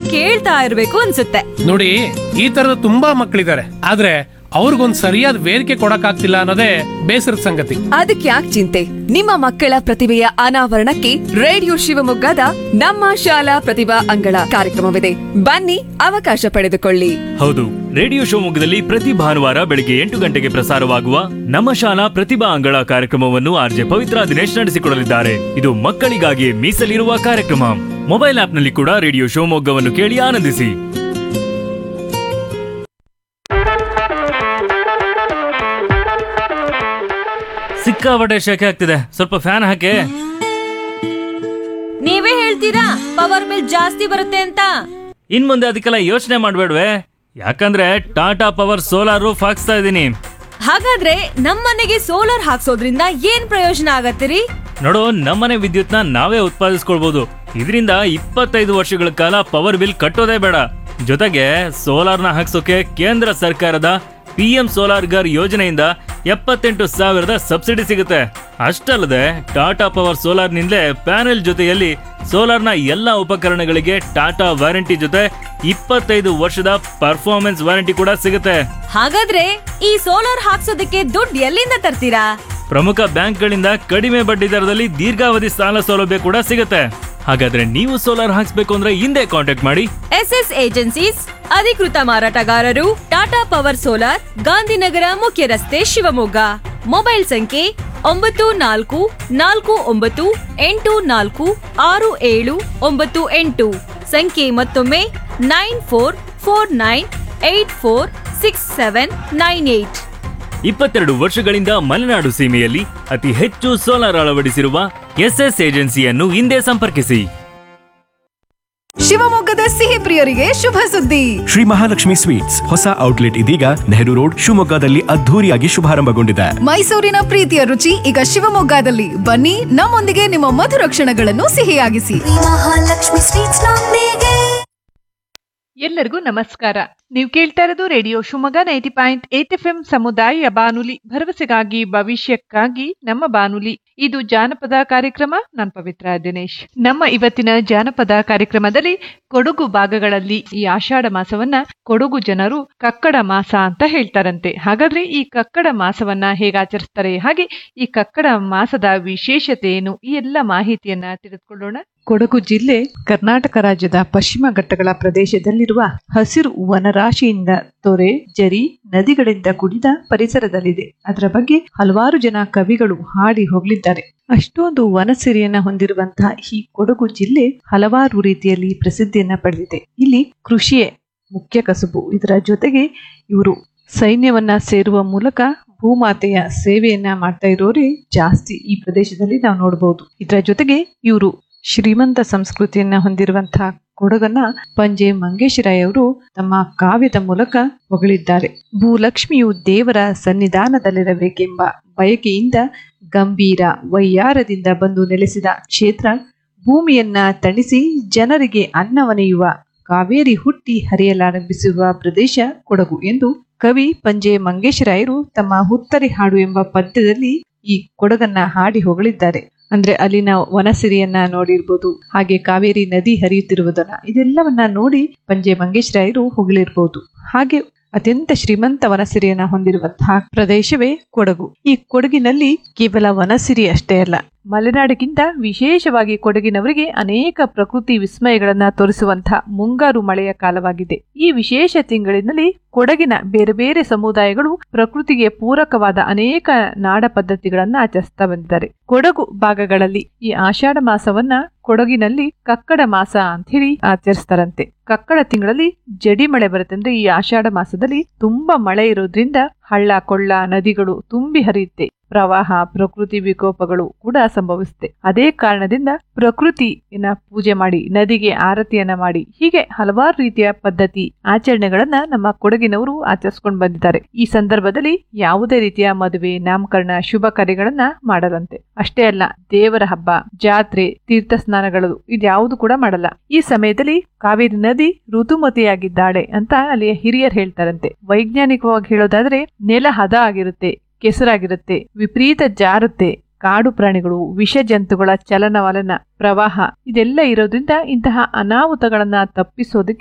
ಕೇಳ್ತಾ ಇರ್ಬೇಕು ಅನ್ಸುತ್ತೆ ನೋಡಿ ಈ ತರದ ತುಂಬಾ ಮಕ್ಕಳಿದ್ದಾರೆ ಆದ್ರೆ ಅವ್ರಿಗೊಂದ್ ಸರಿಯಾದ ವೇದಿಕೆ ಕೊಡಕ್ಕಾಗ್ತಿಲ್ಲ ಅನ್ನೋದೇ ಬೇಸರದ ಸಂಗತಿ ಅದಕ್ಕೆ ಯಾಕೆ ಚಿಂತೆ ನಿಮ್ಮ ಮಕ್ಕಳ ಪ್ರತಿಭೆಯ ಅನಾವರಣಕ್ಕೆ ರೇಡಿಯೋ ಶಿವಮೊಗ್ಗದ ನಮ್ಮ ಶಾಲಾ ಪ್ರತಿಭಾ ಅಂಗಳ ಕಾರ್ಯಕ್ರಮವಿದೆ ಬನ್ನಿ ಅವಕಾಶ ಪಡೆದುಕೊಳ್ಳಿ ಹೌದು ರೇಡಿಯೋ ಶಿವಮೊಗ್ಗದಲ್ಲಿ ಪ್ರತಿ ಭಾನುವಾರ ಬೆಳಿಗ್ಗೆ ಎಂಟು ಗಂಟೆಗೆ ಪ್ರಸಾರವಾಗುವ ನಮ್ಮ ಶಾಲಾ ಪ್ರತಿಭಾ ಅಂಗಳ ಕಾರ್ಯಕ್ರಮವನ್ನು ಆರ್ಜೆ ಪವಿತ್ರ ದಿನೇಶ್ ನಡೆಸಿಕೊಡಲಿದ್ದಾರೆ ಇದು ಮಕ್ಕಳಿಗಾಗಿ ಮೀಸಲಿರುವ ಕಾರ್ಯಕ್ರಮ ಮೊಬೈಲ್ ಆಪ್ನಲ್ಲಿ ಕೂಡ ರೇಡಿಯೋ ಶಿವಮೊಗ್ಗವನ್ನು ಕೇಳಿ ಆನಂದಿಸಿ ಸಿಕ್ಕಾಪಟ್ಟೆ ಶೆಕೆ ಆಗ್ತಿದೆ ಸ್ವಲ್ಪ ಫ್ಯಾನ್ ಹಾಕಿ ನೀವೇ ಹೇಳ್ತೀರಾ ಪವರ್ ಬಿಲ್ ಜಾಸ್ತಿ ಬರುತ್ತೆ ಅಂತ ಇನ್ ಮುಂದೆ ಅದಕ್ಕೆಲ್ಲ ಯೋಚನೆ ಮಾಡ್ಬೇಡ್ವೆ ಯಾಕಂದ್ರೆ ಟಾಟಾ ಪವರ್ ಸೋಲಾರ್ ರೂಫ್ ಹಾಕ್ಸ್ತಾ ಇದ್ದೀನಿ ಹಾಗಾದ್ರೆ ನಮ್ಮನೆಗೆ ಸೋಲಾರ್ ಹಾಕ್ಸೋದ್ರಿಂದ ಏನ್ ಪ್ರಯೋಜನ ಆಗತ್ತಿರಿ ನೋಡು ನಮ್ಮನೆ ವಿದ್ಯುತ್ನ ನಾವೇ ಉತ್ಪಾದಿಸ್ಕೊಳ್ಬಹುದು ಇದರಿಂದ ಇಪ್ಪತ್ತೈದು ವರ್ಷಗಳ ಕಾಲ ಪವರ್ ಬಿಲ್ ಕಟ್ಟೋದೇ ಬೇಡ ಜೊತೆಗೆ ಸೋಲಾರ್ನ ಹಾಕ್ಸೋಕೆ ಕೇಂದ್ರ ಸರ್ಕಾರದ ಪಿ ಎಂ ಸೋಲಾರ್ ಗರ್ ಯೋಜನೆಯಿಂದ ಎಪ್ಪತ್ತೆಂಟು ಸಾವಿರದ ಸಬ್ಸಿಡಿ ಸಿಗುತ್ತೆ ಅಷ್ಟಲ್ಲದೆ ಟಾಟಾ ಪವರ್ ಸೋಲಾರ್ನಿಂದಲೇ ಪ್ಯಾನೆಲ್ ಜೊತೆಯಲ್ಲಿ ಸೋಲಾರ್ನ ಎಲ್ಲ ಉಪಕರಣಗಳಿಗೆ ಟಾಟಾ ವಾರಂಟಿ ಜೊತೆ ಇಪ್ಪತ್ತೈದು ವರ್ಷದ ಪರ್ಫಾರ್ಮೆನ್ಸ್ ವಾರಂಟಿ ಕೂಡ ಸಿಗುತ್ತೆ ಹಾಗಾದ್ರೆ ಈ ಸೋಲಾರ್ ಹಾಕ್ಸೋದಕ್ಕೆ ದುಡ್ಡು ಎಲ್ಲಿಂದ ತರ್ತೀರಾ ಪ್ರಮುಖ ಬ್ಯಾಂಕ್ಗಳಿಂದ ಕಡಿಮೆ ಬಡ್ಡಿ ದರದಲ್ಲಿ ದೀರ್ಘಾವಧಿ ಸಾಲ ಸೌಲಭ್ಯ ಕೂಡ ಸಿಗುತ್ತೆ ಹಾಗಾದ್ರೆ ನೀವು ಸೋಲಾರ್ ಹಾಕ್ಸ್ಬೇಕು ಅಂದ್ರೆ ಹಿಂದೆ ಕಾಂಟ್ಯಾಕ್ಟ್ ಮಾಡಿ ಎಸ್ ಎಸ್ ಏಜೆನ್ಸೀಸ್ ಅಧಿಕೃತ ಮಾರಾಟಗಾರರು ಟಾಟಾ ಪವರ್ ಸೋಲಾರ್ ಗಾಂಧಿನಗರ ಮುಖ್ಯ ರಸ್ತೆ ಶಿವಮೊಗ್ಗ ಮೊಬೈಲ್ ಸಂಖ್ಯೆ ಒಂಬತ್ತು ನಾಲ್ಕು ನಾಲ್ಕು ಒಂಬತ್ತು ಎಂಟು ನಾಲ್ಕು ಆರು ಏಳು ಒಂಬತ್ತು ಎಂಟು ಸಂಖ್ಯೆ ಮತ್ತೊಮ್ಮೆ nine four four nine eight four six seven nine eight ಇಪ್ಪತ್ತೆರಡು ವರ್ಷಗಳಿಂದ ಮಲೆನಾಡು ಸೀಮೆಯಲ್ಲಿ ಅತಿ ಹೆಚ್ಚು ಸೋಲಾರ್ ಅಳವಡಿಸಿರುವ ಎಸ್ಎಸ್ ಏಜೆನ್ಸಿಯನ್ನು ಹಿಂದೆ ಸಂಪರ್ಕಿಸಿ ಶಿವಮೊಗ್ಗದ ಸಿಹಿ ಪ್ರಿಯರಿಗೆ ಶುಭ ಸುದ್ದಿ ಶ್ರೀ ಮಹಾಲಕ್ಷ್ಮಿ ಸ್ವೀಟ್ಸ್ ಹೊಸ ಔಟ್ಲೆಟ್ ಇದೀಗ ನೆಹರು ರೋಡ್ ಶಿವಮೊಗ್ಗದಲ್ಲಿ ಅದ್ಧೂರಿಯಾಗಿ ಶುಭಾರಂಭಗೊಂಡಿದೆ ಮೈಸೂರಿನ ಪ್ರೀತಿಯ ರುಚಿ ಈಗ ಶಿವಮೊಗ್ಗದಲ್ಲಿ ಬನ್ನಿ ನಮ್ಮೊಂದಿಗೆ ನಿಮ್ಮ ಮಧುರ ಕ್ಷಣಗಳನ್ನು ಸಿಹಿಯಾಗಿಸಿ ಮಹಾಲಕ್ಷ್ಮಿ ಸ್ವೀಟ್ಸ್ ನೊಂದಿಗೆ ಎಲ್ಲರಿಗೂ ನಮಸ್ಕಾರ ನೀವು ಕೇಳ್ತಾ ಇರೋದು radio Shivamogga ninety point eight F M ಸಮುದಾಯ ಬಾನುಲಿ ಭರವಸೆಗಾಗಿ ಭವಿಷ್ಯಕ್ಕಾಗಿ ನಮ್ಮ ಬಾನುಲಿ ಇದು ಜಾನಪದ ಕಾರ್ಯಕ್ರಮ ನಾನು ಪವಿತ್ರ ದಿನೇಶ್ ನಮ್ಮ ಇವತ್ತಿನ ಜಾನಪದ ಕಾರ್ಯಕ್ರಮದಲ್ಲಿ ಕೊಡಗು ಭಾಗಗಳಲ್ಲಿ ಈ ಆಷಾಢ ಮಾಸವನ್ನ ಕೊಡಗು ಜನರು ಕಕ್ಕಡ ಮಾಸ ಅಂತ ಹೇಳ್ತಾರಂತೆ ಹಾಗಾದ್ರೆ ಈ ಕಕ್ಕಡ ಮಾಸವನ್ನ ಹೇಗೆ ಆಚರಿಸ್ತಾರೆ ಹಾಗೆ ಈ ಕಕ್ಕಡ ಮಾಸದ ವಿಶೇಷತೆ ಏನು ಈ ಎಲ್ಲ ಮಾಹಿತಿಯನ್ನ ತಿಳಿದುಕೊಳ್ಳೋಣ ಕೊಡಗು ಜಿಲ್ಲೆ ಕರ್ನಾಟಕ ರಾಜ್ಯದ ಪಶ್ಚಿಮ ಘಟ್ಟಗಳ ಪ್ರದೇಶದಲ್ಲಿರುವ ಹಸಿರು ವನರಾಶಿಯಿಂದ ತೊರೆ ಜರಿ ನದಿಗಳಿಂದ ಕೂಡಿದ ಪರಿಸರದಲ್ಲಿದೆ ಅದರ ಬಗ್ಗೆ ಹಲವಾರು ಜನ ಕವಿಗಳು ಹಾಡಿ ಹೋಗಲಿದ್ದಾರೆ ಅಷ್ಟೊಂದು ವನಸಿರಿಯನ್ನ ಹೊಂದಿರುವಂತಹ ಈ ಕೊಡಗು ಜಿಲ್ಲೆ ಹಲವಾರು ರೀತಿಯಲ್ಲಿ ಪ್ರಸಿದ್ಧಿಯನ್ನ ಪಡೆದಿದೆ ಇಲ್ಲಿ ಕೃಷಿಯೇ ಮುಖ್ಯ ಕಸುಬು ಇದರ ಜೊತೆಗೆ ಇವರು ಸೈನ್ಯವನ್ನ ಸೇರುವ ಮೂಲಕ ಭೂಮಾತೆಯ ಸೇವೆಯನ್ನ ಮಾಡ್ತಾ ಇರೋರೇ ಜಾಸ್ತಿ ಈ ಪ್ರದೇಶದಲ್ಲಿ ನಾವು ನೋಡಬಹುದು ಇದರ ಜೊತೆಗೆ ಇವರು ಶ್ರೀಮಂತ ಸಂಸ್ಕೃತಿಯನ್ನ ಹೊಂದಿರುವಂತಹ ಕೊಡಗನ್ನ ಪಂಜೆ ಮಂಗೇಶರಾಯ್ ಅವರು ತಮ್ಮ ಕಾವ್ಯದ ಮೂಲಕ ಹೊಗಳಿದ್ದಾರೆ ಭೂಲಕ್ಷ್ಮಿಯು ದೇವರ ಸನ್ನಿಧಾನದಲ್ಲಿರಬೇಕೆಂಬ ಬಯಕೆಯಿಂದ ಗಂಭೀರ ವೈಯಾರದಿಂದ ಬಂದು ನೆಲೆಸಿದ ಕ್ಷೇತ್ರ ಭೂಮಿಯನ್ನ ತಣಿಸಿ ಜನರಿಗೆ ಅನ್ನವನೆಯುವ ಕಾವೇರಿ ಹುಟ್ಟಿ ಹರಿಯಲಾರಂಭಿಸಿರುವ ಪ್ರದೇಶ ಕೊಡಗು ಎಂದು ಕವಿ ಪಂಜೆ ಮಂಗೇಶರಾಯರು ತಮ್ಮ ಹುತ್ತರಿ ಹಾಡು ಎಂಬ ಪದ್ಯದಲ್ಲಿ ಈ ಕೊಡಗನ್ನ ಹಾಡಿ ಹೊಗಳಿದ್ದಾರೆ ಅಂದ್ರೆ ಅಲ್ಲಿನ ವನಸಿರಿಯನ್ನ ನೋಡಿರ್ಬೋದು ಹಾಗೆ ಕಾವೇರಿ ನದಿ ಹರಿಯುತ್ತಿರುವುದನ್ನ ಇದೆಲ್ಲವನ್ನ ನೋಡಿ ಪಂಜೆ ಮಂಗೇಶರಾಯರು ಹೊಗಳಿರ್ಬೋದು ಹಾಗೆ ಅತ್ಯಂತ ಶ್ರೀಮಂತ ವನಸಿರಿಯನ್ನ ಹೊಂದಿರುವಂತಹ ಪ್ರದೇಶವೇ ಕೊಡಗು ಈ ಕೊಡಗಿನಲ್ಲಿ ಕೇವಲ ವನಸಿರಿ ಅಷ್ಟೇ ಅಲ್ಲ ಮಲೆನಾಡಿಗಿಂತ ವಿಶೇಷವಾಗಿ ಕೊಡಗಿನವರಿಗೆ ಅನೇಕ ಪ್ರಕೃತಿ ವಿಸ್ಮಯಗಳನ್ನ ತೋರಿಸುವಂತಹ ಮುಂಗಾರು ಮಳೆಯ ಕಾಲವಾಗಿದೆ ಈ ವಿಶೇಷ ತಿಂಗಳಿನಲ್ಲಿ ಕೊಡಗಿನ ಬೇರೆ ಬೇರೆ ಸಮುದಾಯಗಳು ಪ್ರಕೃತಿಗೆ ಪೂರಕವಾದ ಅನೇಕ ನಾಡ ಪದ್ಧತಿಗಳನ್ನ ಆಚರಿಸ್ತಾ ಬಂದಿದ್ದಾರೆ ಕೊಡಗು ಭಾಗಗಳಲ್ಲಿ ಈ ಆಷಾಢ ಮಾಸವನ್ನ ಕೊಡಗಿನಲ್ಲಿ ಕಕ್ಕಡ ಮಾಸ ಅಂತ ಹೇಳಿ ಆಚರಿಸ್ತಾರಂತೆ ಕಕ್ಕಡ ತಿಂಗಳಲ್ಲಿ ಜಡಿ ಮಳೆ ಬರುತ್ತೆ ಅಂದ್ರೆ ಈ ಆಷಾಢ ಮಾಸದಲ್ಲಿ ತುಂಬಾ ಮಳೆ ಇರೋದ್ರಿಂದ ಹಳ್ಳ ಕೊಳ್ಳ ನದಿಗಳು ತುಂಬಿ ಹರಿಯುತ್ತೆ ಪ್ರವಾಹ ಪ್ರಕೃತಿ ವಿಕೋಪಗಳು ಕೂಡ ಸಂಭವಿಸುತ್ತೆ ಅದೇ ಕಾರಣದಿಂದ ಪ್ರಕೃತಿಯನ್ನ ಪೂಜೆ ಮಾಡಿ ನದಿಗೆ ಆರತಿಯನ್ನ ಮಾಡಿ ಹೀಗೆ ಹಲವಾರು ರೀತಿಯ ಪದ್ಧತಿ ಆಚರಣೆಗಳನ್ನ ನಮ್ಮ ಕೊಡಗಿನವರು ಆಚರಿಸ್ಕೊಂಡು ಬಂದಿದ್ದಾರೆ ಈ ಸಂದರ್ಭದಲ್ಲಿ ಯಾವುದೇ ರೀತಿಯ ಮದುವೆ ನಾಮಕರಣ ಶುಭ ಕಾರ್ಯಗಳನ್ನ ಮಾಡದಂತೆ ಅಷ್ಟೇ ಅಲ್ಲ ದೇವರ ಹಬ್ಬ ಜಾತ್ರೆ ತೀರ್ಥ ಸ್ನಾನಗಳು ಇದ್ಯಾವುದು ಕೂಡ ಮಾಡಲ್ಲ ಈ ಸಮಯದಲ್ಲಿ ಕಾವೇರಿ ನದಿ ಋತುಮತಿಯಾಗಿದ್ದಾಳೆ ಅಂತ ಅಲ್ಲಿಯ ಹಿರಿಯರು ಹೇಳ್ತಾರಂತೆ ವೈಜ್ಞಾನಿಕವಾಗಿ ಹೇಳೋದಾದ್ರೆ ನೆಲ ಹದ ಆಗಿರುತ್ತೆ ಕೆಸರಾಗಿರುತ್ತೆ ವಿಪರೀತ ಜಾರುತ್ತೆ ಕಾಡು ಪ್ರಾಣಿಗಳು ವಿಷ ಜಂತುಗಳ ಚಲನವಲನ ಪ್ರವಾಹ ಇದೆಲ್ಲ ಇರೋದ್ರಿಂದ ಇಂತಹ ಅನಾಹುತಗಳನ್ನ ತಪ್ಪಿಸೋದಕ್ಕೆ